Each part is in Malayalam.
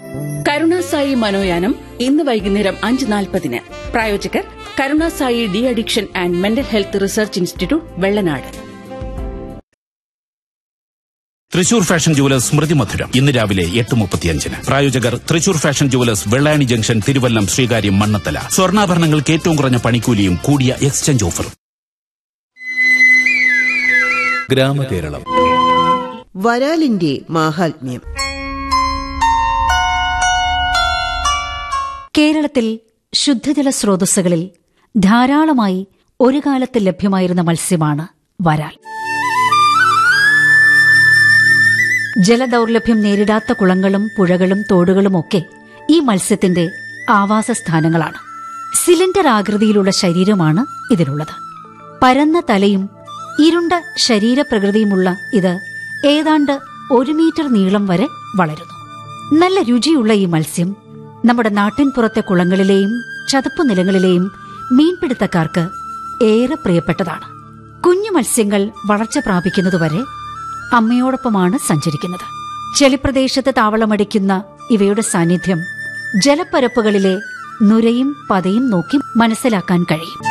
കരുണാസായി മനോയാനം ഇന്ന് വൈകുന്നേരം അഞ്ച് നാൽപ്പതിന് പ്രായോജകർ Karunasai de addiction and mental health research institute Vellanad Thrissur fashion jewellers Smrithi Madhuram ഇന്ന് രാവിലെ എട്ട് മുപ്പത്തിയഞ്ചിന് പ്രായോജകർ Thrissur fashion jewellers Vellayani junction Thiruvallam Sreekaryam Mannanthala സ്വർണ്ണാഭരണങ്ങൾക്ക് ഏറ്റവും കുറഞ്ഞ പണിക്കൂലിയും കൂടിയ എക്സ്ചേഞ്ച് ഓഫറും ഗ്രാമകേരളം വരാലിന്റെ മാഹാത്മ്യം കേരളത്തിൽ ശുദ്ധജല സ്രോതസ്സുകളിൽ ധാരാളമായി ഒരു കാലത്ത് ലഭ്യമായിരുന്ന മത്സ്യമാണ് വരാൽ ജലദൗർലഭ്യം നേരിടാത്ത കുളങ്ങളും പുഴകളും തോടുകളുമൊക്കെ ഈ മത്സ്യത്തിന്റെ ആവാസസ്ഥാനങ്ങളാണ് സിലിണ്ടർ ആകൃതിയിലുള്ള ശരീരമാണ് ഇതിനുള്ളത് പരന്ന തലയും ഇരുണ്ട ശരീരപ്രകൃതിയുമുള്ള ഇത് ഏതാണ്ട് ഒരു മീറ്റർ നീളം വരെ വളരുന്നു നല്ല രുചിയുള്ള ഈ മത്സ്യം നമ്മുടെ നാട്ടിൻപുറത്തെ കുളങ്ങളിലെയും ചതുപ്പു നിലങ്ങളിലെയും മീൻപിടുത്തക്കാർക്ക് ഏറെ പ്രിയപ്പെട്ടതാണ് കുഞ്ഞു മത്സ്യങ്ങൾ വളർച്ച പ്രാപിക്കുന്നതുവരെ അമ്മയോടൊപ്പമാണ് സഞ്ചരിക്കുന്നത് ചെളിപ്രദേശത്ത് താവളമടിക്കുന്ന ഇവയുടെ സാന്നിധ്യം ജലപ്പരപ്പുകളിലെ നുരയും പതയും നോക്കി മനസ്സിലാക്കാൻ കഴിയും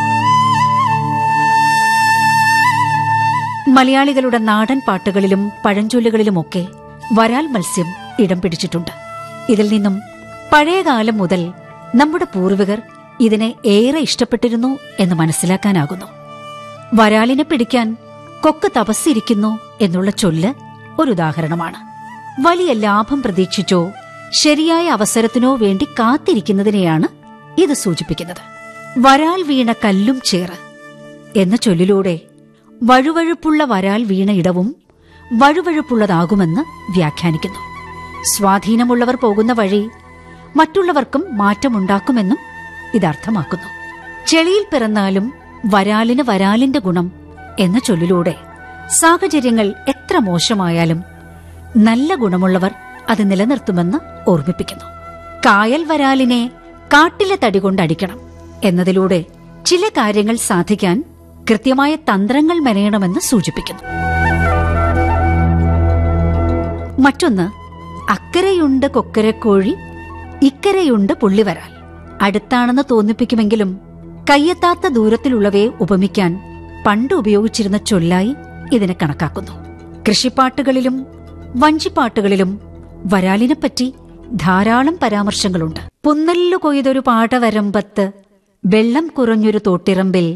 മലയാളികളുടെ നാടൻ പാട്ടുകളിലും പഴഞ്ചൊല്ലുകളിലുമൊക്കെ വരാൽ മത്സ്യം ഇടം പിടിച്ചിട്ടുണ്ട് ഇതിൽ നിന്നും പഴയകാലം മുതൽ നമ്മുടെ പൂർവികർ ഇതിനെ ഏറെ ഇഷ്ടപ്പെട്ടിരുന്നു എന്ന് മനസ്സിലാക്കാനാകുന്നു വരാലിനെ പിടിക്കാൻ കൊക്ക് തപസ്സിരിക്കുന്നു എന്നുള്ള ചൊല്ല് ഒരു ഉദാഹരണമാണ് വലിയ ലാഭം പ്രതീക്ഷിച്ചോ ശരിയായ അവസരത്തിനോ വേണ്ടി കാത്തിരിക്കുന്നതിനെയാണ് ഇത് സൂചിപ്പിക്കുന്നത് വരാൽ വീണ കല്ലും ചേറ് എന്ന ചൊല്ലിലൂടെ വഴുവഴുപ്പുള്ള വരാൽ വീണ ഇടവും വഴുവഴുപ്പുള്ളതാകുമെന്ന് വ്യാഖ്യാനിക്കുന്നു സ്വാധീനമുള്ളവർ പോകുന്ന വഴി മറ്റുള്ളവർക്കും മാറ്റമുണ്ടാക്കുമെന്നും ഇതർത്ഥമാക്കുന്നു ചെളിയിൽ പിറന്നാലും വരാലിന് വരാലിന്റെ ഗുണം എന്ന ചൊല്ലിലൂടെ സാഹചര്യങ്ങൾ എത്ര മോശമായാലും നല്ല ഗുണമുള്ളവർ അത് നിലനിർത്തുമെന്ന് ഓർമ്മിപ്പിക്കുന്നു കായൽ വരാലിനെ കാട്ടിലെ തടി കൊണ്ടടിക്കണം എന്നതിലൂടെ ചില കാര്യങ്ങൾ സാധിക്കാൻ കൃത്യമായ തന്ത്രങ്ങൾ മെനയണമെന്ന് സൂചിപ്പിക്കുന്നു മറ്റൊന്ന് അക്കരയുണ്ട് കൊക്കരക്കോഴി ഇക്കരയുണ്ട് പുള്ളിവരാൽ അടുത്താണെന്ന് തോന്നിപ്പിക്കുമെങ്കിലും കയ്യെത്താത്ത ദൂരത്തിലുള്ളവയെ ഉപമിക്കാൻ പണ്ട് ഉപയോഗിച്ചിരുന്ന ചൊല്ലായി ഇതിനെ കണക്കാക്കുന്നു കൃഷിപ്പാട്ടുകളിലും വഞ്ചിപ്പാട്ടുകളിലും വരാലിനെപ്പറ്റി ധാരാളം പരാമർശങ്ങളുണ്ട് പുന്നല്ലു കൊയ്തൊരു പാടവരമ്പത്ത് വെള്ളം കുറഞ്ഞൊരു തോട്ടിറമ്പിൽ